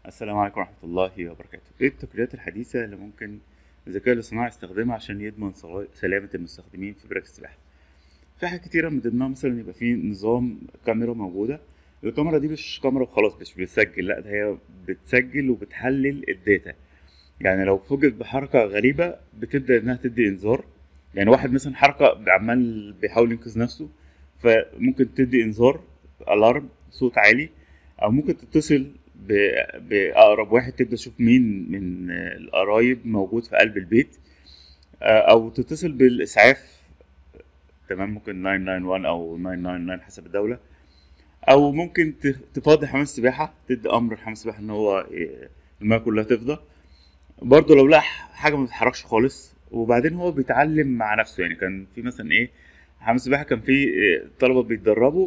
السلام عليكم ورحمة الله وبركاته ايه التقنيات الحديثة اللي ممكن الذكاء الاصطناعي يستخدمها عشان يضمن صلا- سلامة المستخدمين في براك السباحة في حاجات كتيرة من ضمنها مثلا يبقى في نظام كاميرا موجودة الكاميرا دي مش كاميرا وخلاص مش بتسجل لا ده هي بتسجل وبتحلل الداتا يعني لو فوجئت بحركة غريبة بتبدأ إنها تدي إنذار يعني واحد مثلا حركة عمال بيحاول ينقذ نفسه فممكن تدي إنذار ألارم صوت عالي أو ممكن تتصل ب- بأقرب واحد تبدأ تشوف مين من القرايب موجود في قلب البيت آه، أو تتصل بالإسعاف تمام ممكن 991 أو 999 حسب الدولة أو ممكن ت- تفاضي حمام السباحة تدي أمر لحمام السباحة إن هو ي- المياه كلها تفضى برضه لو لقى حاجه ما بتتحركش خالص وبعدين هو بيتعلم مع نفسه يعني كان في مثلا ايه حمام السباحه كان في إيه، طلبه بيتدربوا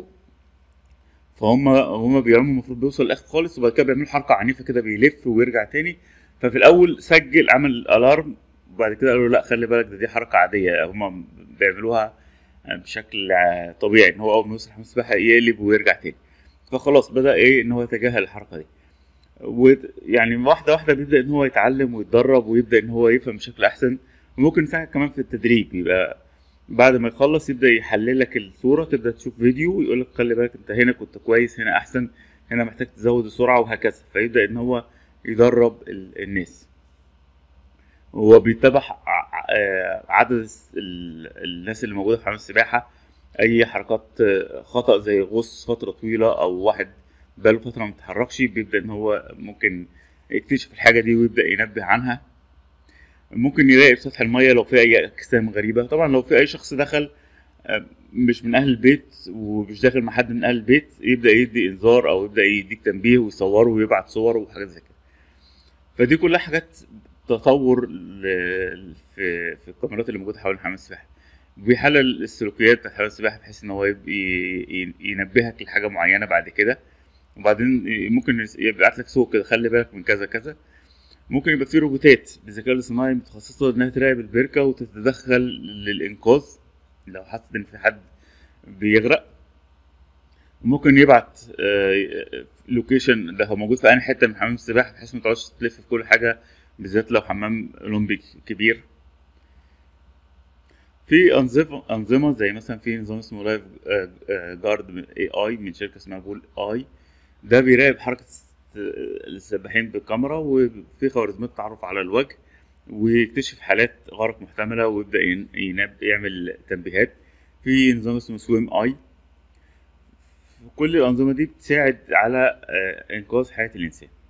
فهم هم بيرموا المفروض بيوصل الاخر خالص وبعد كده بيعملوا حركه عنيفه كده بيلف ويرجع تاني ففي الاول سجل عمل الالارم وبعد كده قالوا لا خلي بالك ده دي حركه عاديه هم بيعملوها بشكل ع- طبيعي ان هو اول ما يوصل حمام السباحه يقلب ويرجع تاني فخلاص بدا ايه ان هو يتجاهل الحركه دي ويعني واحده واحده بيبدا ان هو يتعلم ويتدرب ويبدا ان هو يفهم بشكل احسن وممكن يساعد كمان في التدريب يبقى بعد ما يخلص يبدا يحلل لك الصوره تبدا تشوف فيديو ويقول لك خلي بالك انت هنا كنت كويس هنا احسن هنا محتاج تزود السرعه وهكذا فيبدا ان هو يدرب ال- الناس هو بيتبع ع- آه، عدد الس- ال- الناس اللي موجوده في حمام السباحه اي حركات آه، خطا زي غص فتره طويله او واحد بقاله فتره ما بيتحركش بيبدا ان هو ممكن يكتشف الحاجه دي ويبدا ينبه عنها ممكن يراقب سطح الميه لو في اي اجسام غريبه طبعا لو في اي شخص دخل آه، مش من اهل البيت ومش داخل مع حد من اهل البيت يبدا يدي انذار او يبدا يديك تنبيه ويصوره ويبعت صور وحاجات زي كده فدي كلها حاجات تطور ل- في في الكاميرات اللي موجوده حوالين حمام السباحه بيحلل السلوكيات بتاعت حمام السباحه بحيث ان هو يبقى ي- ينبهك لحاجه معينه بعد كده وبعدين ممكن يس- يبعت لك صوت كده خلي بالك من كذا كذا ممكن يبقى في روبوتات بالذكاء الاصطناعي متخصصه انها تراقب البركه وتتدخل للانقاذ لو حست ان في حد بيغرق ممكن يبعت لوكيشن ده هو موجود في اي حته من حمام السباحه بحيث ما تقعدش تلف في كل حاجه بالذات لو حمام اولمبي كبير في انظمه انظمه زي مثلا في نظام اسمه لايف جارد اي اي من شركه اسمها بول اي ده بيراقب حركه السباحين بالكاميرا وفي خوارزميات تعرف على الوجه ويكتشف حالات غرق محتمله ويبدا ين- ينب- يعمل تنبيهات في نظام اسمه سويم اي كل الانظمه دي بتساعد على آه، انقاذ حياه الانسان